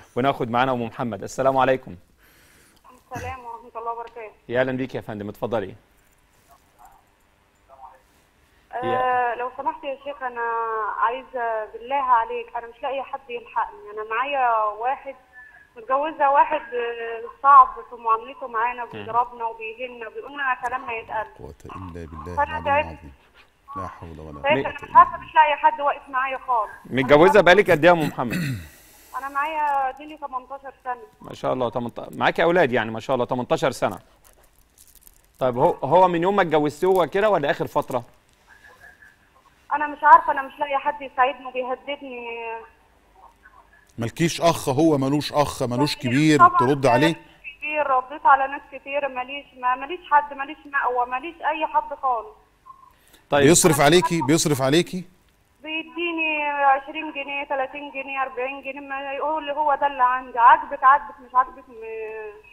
وناخد معانا ام محمد السلام عليكم السلام ورحمة الله وبركاته يا اهلا بيك يا فندم اتفضلي آه لو سمحت يا شيخ أنا عايزة بالله عليك أنا مش لاقية حد يلحقني أنا معايا واحد متجوزة واحد آه، صعب في معاملته معانا بيضربنا وبيهنا بيقول لنا كلام ما يتقال قوة إلا بالله فأنا العلي تعبت. العظيم لا حول ولا فأنت قوة أنا مش إلا عارفة مش لاقية حد واقف معايا خالص متجوزه بقالك قد ايه يا ام محمد أنا معايا ديني 18 سنة ما شاء الله 18 معاكي اولاد يعني ما شاء الله 18 سنه طيب هو هو من يوم ما اتجوزتوه هو كده ولا اخر فتره أنا مش عارفة أنا مش لاقية حد يساعدني وبيهددني مالكيش أخ هو ملوش أخ ملوش كبير طبعاً ترد عليه ناس كتير رديت على ناس كتير ماليش ما ماليش حد ماليش مأوى ماليش أي حد خالص طيب بيصرف عليكي بيصرف عليكي بيديني 20 جنيه 30 جنيه 40 جنيه ما يقول لي هو ده اللي عندي عاجبك عاجبك مش عاجبك م-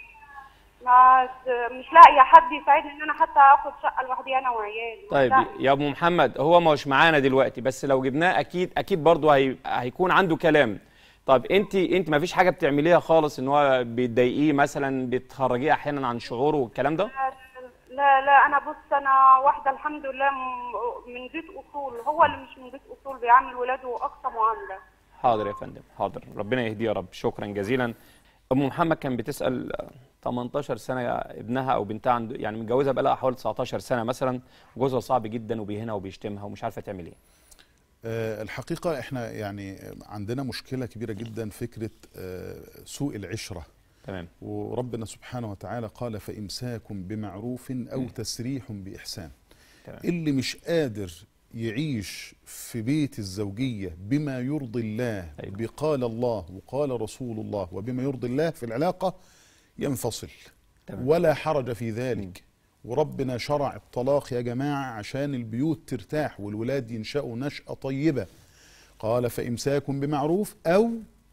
ما مش لاقيه حد يساعدني ان انا حتى اخد شقه لوحدي انا وعيالي مش طيب لاقية. يا ابو محمد هو مش معانا دلوقتي بس لو جبناه اكيد اكيد برضه هي... هيكون عنده كلام طب انت انت ما فيش حاجه بتعمليها خالص ان هو بتضايقيه مثلا بتخرجيه احيانا عن شعوره والكلام ده لا لا انا بص انا واحده الحمد لله م- من بيت اصول هو اللي مش من بيت اصول بيعامل ولاده اقصى معامله حاضر يا فندم حاضر ربنا يهديه يا رب شكرا جزيلا ام محمد كان بتسال آه، 18 سنه ابنها او بنتها عنده يعني متجوزه بقى لها حوالي 19 سنه مثلا جوزها صعب جدا وبيهنها وبيشتمها ومش عارفه تعمل ايه آه، الحقيقة احنا يعني عندنا مشكلة كبيرة جدا فكرة آه، سوء العشرة تمام وربنا سبحانه وتعالى قال فإمساك بمعروف أو تسريح بإحسان تمام. اللي مش قادر يعيش في بيت الزوجية بما يرضي الله أيوة. بقال الله وقال رسول الله وبما يرضي الله في العلاقة ينفصل تمام. ولا حرج في ذلك وربنا شرع الطلاق يا جماعة عشان البيوت ترتاح والولاد ينشأوا نشأة طيبة قال فإمساك بمعروف أو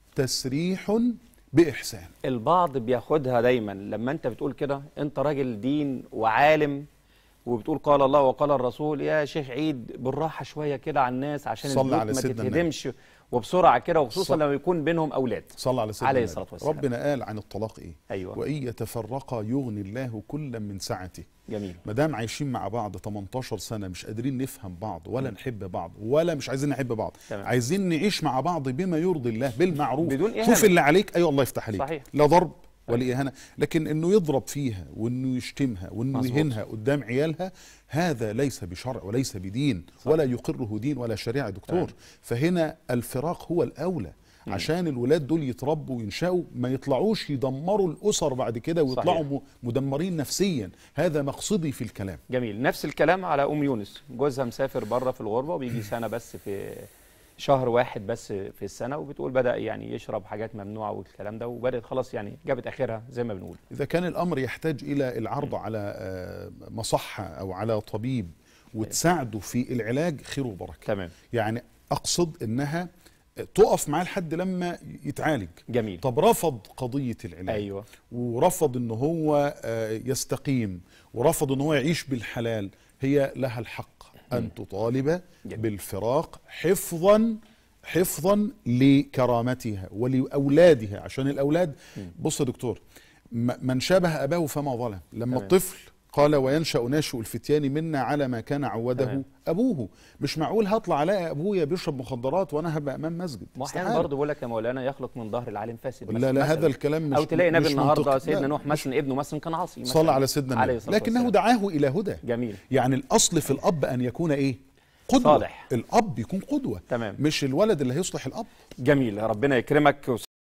تسريح بإحسان البعض بياخدها دايما لما انت بتقول كده انت راجل دين وعالم وبتقول قال الله وقال الرسول يا شيخ عيد بالراحه شويه كده على الناس عشان صلى البيوت على ما سيدنا النبي. تتهدمش وبسرعه كده وخصوصا صل- لما يكون بينهم اولاد صلى على سيدنا عليه النبي. الصلاة والسلام. ربنا قال عن الطلاق إيه أيوة. وإن يتفرقا يغني الله كلا من سعته جميل ما دام عايشين مع بعض 18 سنه مش قادرين نفهم بعض ولا نحب بعض ولا مش عايزين نحب بعض تمام. عايزين نعيش مع بعض بما يرضي الله بالمعروف بدون إهانة. شوف اللي عليك ايوه الله يفتح عليك صحيح. لا ضرب ولا اهانه لكن انه يضرب فيها وانه يشتمها وانه مظبوط. يهينها قدام عيالها هذا ليس بشرع وليس بدين ولا يقره دين ولا شريعه دكتور تمام. فهنا الفراق هو الاولى عشان الولاد دول يتربوا وينشأوا ما يطلعوش يدمروا الأسر بعد كده ويطلعوا صحيح. م- مدمرين نفسيا هذا مقصدي في الكلام جميل نفس الكلام على ام يونس جوزها مسافر بره في الغربه وبيجي سنه بس في شهر واحد بس في السنه وبتقول بدا يعني يشرب حاجات ممنوعه والكلام ده وبدات خلاص يعني جابت اخرها زي ما بنقول إذا كان الأمر يحتاج إلى العرض على آه، مصحة أو على طبيب وتساعده في العلاج خير وبركة تمام يعني أقصد إنها تقف معاه لحد لما يتعالج جميل طب رفض قضية العلاج ايوه ورفض ان هو آه، يستقيم ورفض ان هو يعيش بالحلال هي لها الحق ان تطالب جميل. بالفراق حفظا حفظا لكرامتها ولاولادها عشان الاولاد بص يا دكتور م- من شابه اباه فما ظلم لما تمام. الطفل قال وينشا ناشئ الفتيان منا على ما كان عوده تمام. ابوه مش معقول هطلع الاقي ابويا بيشرب مخدرات وانا هبقى امام مسجد ما احيانا استحالة. برضه بقول لك يا مولانا يخلق من ظهر العالم فاسد لا مثلاً- لا هذا مثلاً. الكلام مش او تلاقي نبي مش النهارده منطقي. سيدنا لا، نوح مثلا ابنه مثلا كان عاصي مثلاً. صلى على سيدنا عليه النبي الصلاة لكنه والسلام. دعاه الى هدى جميل يعني الاصل في الاب ان يكون ايه قدوه صالح. الاب يكون قدوه تمام. مش الولد اللي هيصلح الاب جميل ربنا يكرمك